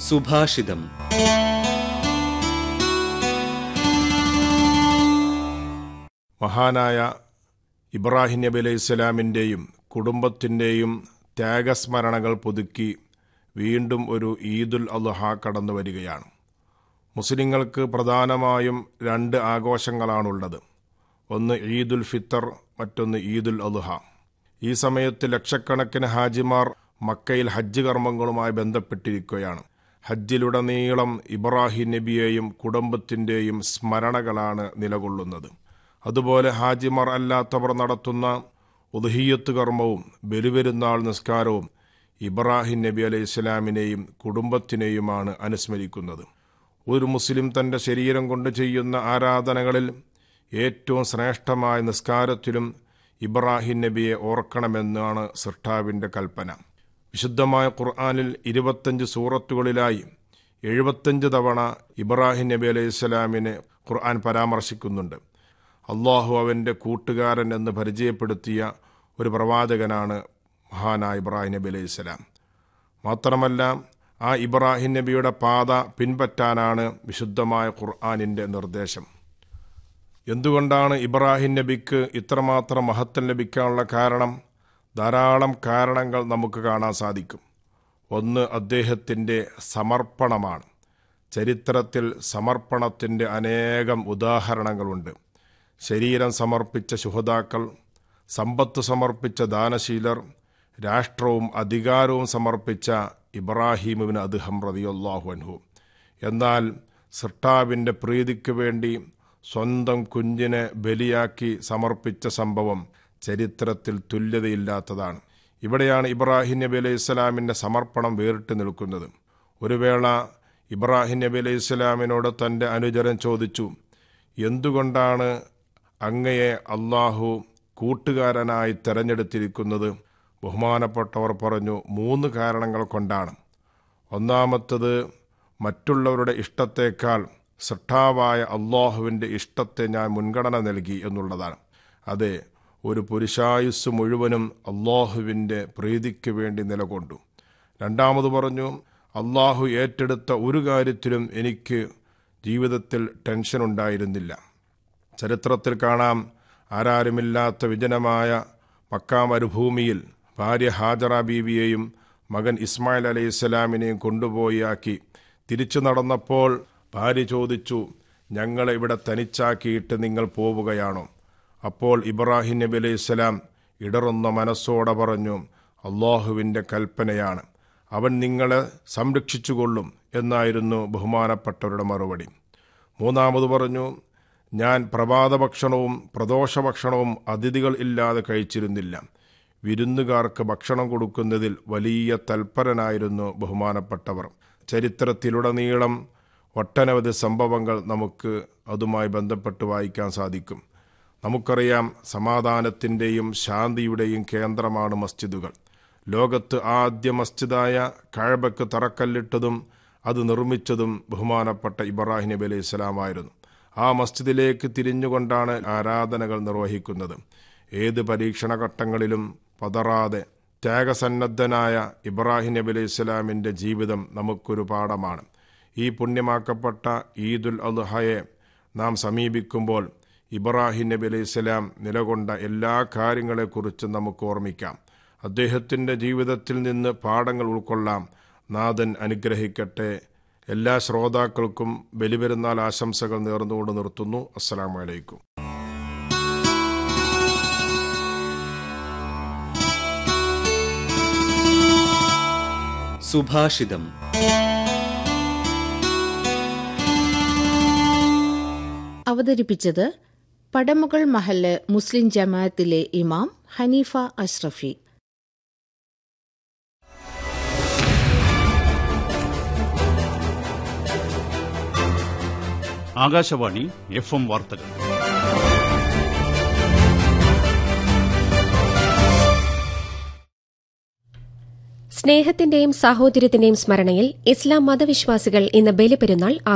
സുഭാഷിതം മഹാനായ ഇബ്രാഹിം നബി അലൈഹി സ്വലാമിൻ്റെയും കുടുംബത്തിൻ്റെയും ത്യാഗസ്മരണകൾ പുതുക്കി വീണ്ടും ഒരു ഈദുൽ അദ്ഹ കടന്നു വരികയാണ് മുസ്ലിങ്ങൾക്ക് പ്രധാനമായും രണ്ട് ആഘോഷങ്ങളാണുള്ളത് ഒന്ന് ഈദുൽ ഫിത്തർ മറ്റൊന്ന് ഈദുൽ അദ്ഹ ഈ സമയത്ത് ലക്ഷക്കണക്കിന് ഹാജിമാർ മക്കയിൽ ഹജ്ജ് കർമ്മങ്ങളുമായി ബന്ധപ്പെട്ടിരിക്കുകയാണ് ഹജ്ജിലുടനീളം ഇബ്രാഹിം നബിയെയും കുടുംബത്തിൻ്റെയും സ്മരണകളാണ് നിലകൊള്ളുന്നത് അതുപോലെ ഹാജിമാർ അല്ലാത്തവർ നടത്തുന്ന ഉദഹീയത്ത് കർമ്മവും ബലിപെരുന്നാൾ നിസ്കാരവും ഇബ്രാഹിം നബി അലൈഹി ഇസ്ലാമിനെയും കുടുംബത്തിനെയുമാണ് അനുസ്മരിക്കുന്നത് ഒരു മുസ്ലിം തൻ്റെ ശരീരം കൊണ്ട് ചെയ്യുന്ന ആരാധനകളിൽ ഏറ്റവും ശ്രേഷ്ഠമായ നിസ്കാരത്തിലും ഇബ്രാഹിം നബിയെ ഓർക്കണമെന്നാണ് സൃഷ്ടാവിൻ്റെ കൽപ്പന വിശുദ്ധമായ ഖുർആാനിൽ ഇരുപത്തഞ്ച് സൂറത്തുകളിലായി എഴുപത്തഞ്ച് തവണ ഇബ്രാഹിം നബി അലൈഹി സ്വലാമിനെ ഖുർആൻ പരാമർശിക്കുന്നുണ്ട് അള്ളാഹു അവൻ്റെ കൂട്ടുകാരൻ എന്ന് പരിചയപ്പെടുത്തിയ ഒരു പ്രവാചകനാണ് മഹാനായ ഇബ്രാഹിം നബി അലൈഹി സ്വലാം മാത്രമല്ല ആ ഇബ്രാഹിം നബിയുടെ പാത പിൻപറ്റാനാണ് വിശുദ്ധമായ ഖുർആാനിൻ്റെ നിർദ്ദേശം എന്തുകൊണ്ടാണ് ഇബ്രാഹിം നബിക്ക് ഇത്രമാത്രം മഹത്വം ലഭിക്കാനുള്ള കാരണം ധാരാളം കാരണങ്ങൾ നമുക്ക് കാണാൻ സാധിക്കും ഒന്ന് അദ്ദേഹത്തിൻ്റെ സമർപ്പണമാണ് ചരിത്രത്തിൽ സമർപ്പണത്തിൻ്റെ അനേകം ഉദാഹരണങ്ങളുണ്ട് ശരീരം സമർപ്പിച്ച ശുഹതാക്കൾ സമ്പത്ത് സമർപ്പിച്ച ദാനശീലർ രാഷ്ട്രവും അധികാരവും സമർപ്പിച്ച ഇബ്രാഹിമിന് അദ്ഹം റതിയൊല്ലാഹു അൻഹു എന്നാൽ സൃഷ്ടാവിൻ്റെ പ്രീതിക്ക് വേണ്ടി സ്വന്തം കുഞ്ഞിനെ ബലിയാക്കി സമർപ്പിച്ച സംഭവം ചരിത്രത്തിൽ തുല്യതയില്ലാത്തതാണ് ഇവിടെയാണ് ഇബ്രാഹിം നബി അലൈഹി ഇസ്ലാമിൻ്റെ സമർപ്പണം വേറിട്ട് നിൽക്കുന്നത് ഒരു വേള ഇബ്രാഹിം നബി അലൈഹി ഇസ്ലാമിനോട് തൻ്റെ അനുചരൻ ചോദിച്ചു എന്തുകൊണ്ടാണ് അങ്ങയെ അള്ളാഹു കൂട്ടുകാരനായി തെരഞ്ഞെടുത്തിരിക്കുന്നത് ബഹുമാനപ്പെട്ടവർ പറഞ്ഞു മൂന്ന് കാരണങ്ങൾ കൊണ്ടാണ് ഒന്നാമത്തത് മറ്റുള്ളവരുടെ ഇഷ്ടത്തേക്കാൾ സൃഷ്ടാവായ അള്ളാഹുവിൻ്റെ ഇഷ്ടത്തെ ഞാൻ മുൻഗണന നൽകി എന്നുള്ളതാണ് അതെ ഒരു പുരുഷായുസ് മുഴുവനും അള്ളാഹുവിൻ്റെ പ്രീതിക്ക് വേണ്ടി നിലകൊണ്ടു രണ്ടാമത് പറഞ്ഞു അള്ളാഹു ഏറ്റെടുത്ത ഒരു കാര്യത്തിലും എനിക്ക് ജീവിതത്തിൽ ടെൻഷൻ ഉണ്ടായിരുന്നില്ല ചരിത്രത്തിൽ കാണാം ആരാരുമില്ലാത്ത വിജനമായ മക്കാ മരുഭൂമിയിൽ ഭാര്യ ഹാജറ ബീവിയെയും മകൻ ഇസ്മായിൽ അലൈഹി സ്വലാമിനെയും കൊണ്ടുപോയി ആക്കി തിരിച്ചു നടന്നപ്പോൾ ഭാര്യ ചോദിച്ചു ഞങ്ങളെ ഇവിടെ തനിച്ചാക്കിയിട്ട് നിങ്ങൾ പോവുകയാണോ അപ്പോൾ ഇബ്രാഹിം നബി അലൈഹി സ്വലാം ഇടറുന്ന മനസ്സോടെ പറഞ്ഞു അള്ളാഹുവിൻ്റെ കൽപ്പനയാണ് അവൻ നിങ്ങളെ സംരക്ഷിച്ചുകൊള്ളും എന്നായിരുന്നു ബഹുമാനപ്പെട്ടവരുടെ മറുപടി മൂന്നാമത് പറഞ്ഞു ഞാൻ പ്രഭാത ഭക്ഷണവും പ്രദോഷ ഭക്ഷണവും അതിഥികൾ ഇല്ലാതെ കഴിച്ചിരുന്നില്ല വിരുന്നുകാർക്ക് ഭക്ഷണം കൊടുക്കുന്നതിൽ വലിയ തൽപരനായിരുന്നു ബഹുമാനപ്പെട്ടവർ ചരിത്രത്തിലുടനീളം ഒട്ടനവധി സംഭവങ്ങൾ നമുക്ക് അതുമായി ബന്ധപ്പെട്ട് വായിക്കാൻ സാധിക്കും നമുക്കറിയാം സമാധാനത്തിൻ്റെയും ശാന്തിയുടെയും കേന്ദ്രമാണ് മസ്ജിദുകൾ ലോകത്ത് ആദ്യ മസ്ജിദായ കഴബക്ക് തറക്കല്ലിട്ടതും അത് നിർമ്മിച്ചതും ബഹുമാനപ്പെട്ട ഇബ്രാഹിം നബി അലൈഹി ഇസ്ലാമായിരുന്നു ആ മസ്ജിദിലേക്ക് തിരിഞ്ഞുകൊണ്ടാണ് ആരാധനകൾ നിർവഹിക്കുന്നത് ഏത് പരീക്ഷണഘട്ടങ്ങളിലും പതറാതെ ത്യാഗസന്നദ്ധനായ ഇബ്രാഹിം നബി അലൈഹി ഇസ്ലാമിൻ്റെ ജീവിതം നമുക്കൊരു പാഠമാണ് ഈ പുണ്യമാക്കപ്പെട്ട ഈദുൽ അദ്ഹയെ നാം സമീപിക്കുമ്പോൾ ഇബ്രാഹിം നബി അലൈഹി സ്വലാം നിലകൊണ്ട എല്ലാ കാര്യങ്ങളെക്കുറിച്ചും നമുക്ക് ഓർമ്മിക്കാം അദ്ദേഹത്തിൻ്റെ ജീവിതത്തിൽ നിന്ന് പാഠങ്ങൾ ഉൾക്കൊള്ളാം നാഥൻ അനുഗ്രഹിക്കട്ടെ എല്ലാ ശ്രോതാക്കൾക്കും ബലിപെരുന്നാൾ ആശംസകൾ നേർന്നുകൊണ്ട് നിർത്തുന്നു അസ്സാം വലൈക്കും സുഭാഷിതം അവതരിപ്പിച്ചത് പടമുകൾ മഹല്ല് മുസ്ലിം ജമാഅത്തിലെ ഇമാം ഹനീഫ അഷ്റഫി ആകാശവാണി എഫ് എം വാർത്തകൾ സ്നേഹത്തിന്റെയും സാഹോദര്യത്തിന്റെയും സ്മരണയിൽ ഇസ്ലാം മതവിശ്വാസികൾ ഇന്ന് ബലിപെരുന്നാൾ